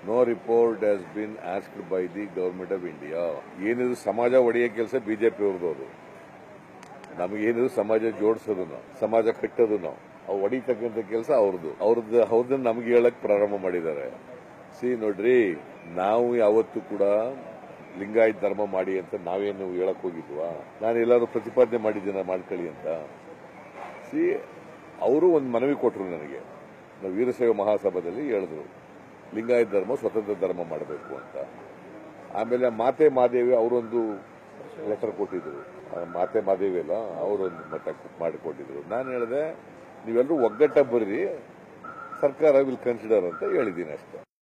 no report has been asked by the government of India ಏನಿದ್ರು ಸಮಾಜ ಒಡೆಯೋ ಕೆಲಸ BJP ಅವ್ರದ್ದು ಅದು ನಮಗೇನಿದ್ರು ಸಮಾಜ ಜೋಡಿಸೋದು ನಾವು ಸಮಾಜ ಕಟ್ಟೋದು ನಾವು ಅವು ಹೊಡಿತಕ್ಕಂಥ ಕೆಲಸ ಅವ್ರದ್ದು ಅವ್ರದ್ದು ಅವ್ರದ್ದನ್ನ ನಮ್ಗೆ ಹೇಳಕ್ ಪ್ರಾರಂಭ ಮಾಡಿದ್ದಾರೆ ಸಿ ನೋಡ್ರಿ ನಾವು ಯಾವತ್ತೂ ಕೂಡ ಲಿಂಗಾಯತ್ ಧರ್ಮ ಮಾಡಿ ಅಂತ ನಾವೇನು ಹೇಳಕ್ ಹೋಗಿದ್ವಾ ನಾನು ಎಲ್ಲಾದ್ರೂ ಪ್ರತಿಪಾದನೆ ಮಾಡಿದ್ದೀನ ಮಾಡ್ಕೊಳ್ಳಿ ಅಂತ ಸಿ ಅವರು ಒಂದು ಮನವಿ ಕೊಟ್ಟರು ನನಗೆ ನಾವು ವೀರಶೈವ ಮಹಾಸಭಾದಲ್ಲಿ ಹೇಳಿದ್ರು ಲಿಂಗಾಯತ್ ಧರ್ಮ ಸ್ವತಂತ್ರ ಧರ್ಮ ಮಾಡಬೇಕು ಅಂತ ಆಮೇಲೆ ಮಾತೆ ಮಾದೇವಿ ಅವರೊಂದು ಲೆಟರ್ ಕೊಟ್ಟಿದ್ರು ಆ ಮಾತೆ ಮಾದೇವಿ ಅಲ್ಲ ಅವರೊಂದು ಮತ ಮಾಡಿಕೊಟ್ಟಿದ್ರು ನಾನು ಹೇಳಿದೆ ನೀವೆಲ್ಲರೂ ಒಗ್ಗಟ್ಟ ಬರ್ರಿ ಸರ್ಕಾರ ವಿಲ್ ಕನ್ಸಿಡರ್ ಅಂತ ಹೇಳಿದ್ದೀನಿ ಅಷ್ಟೇ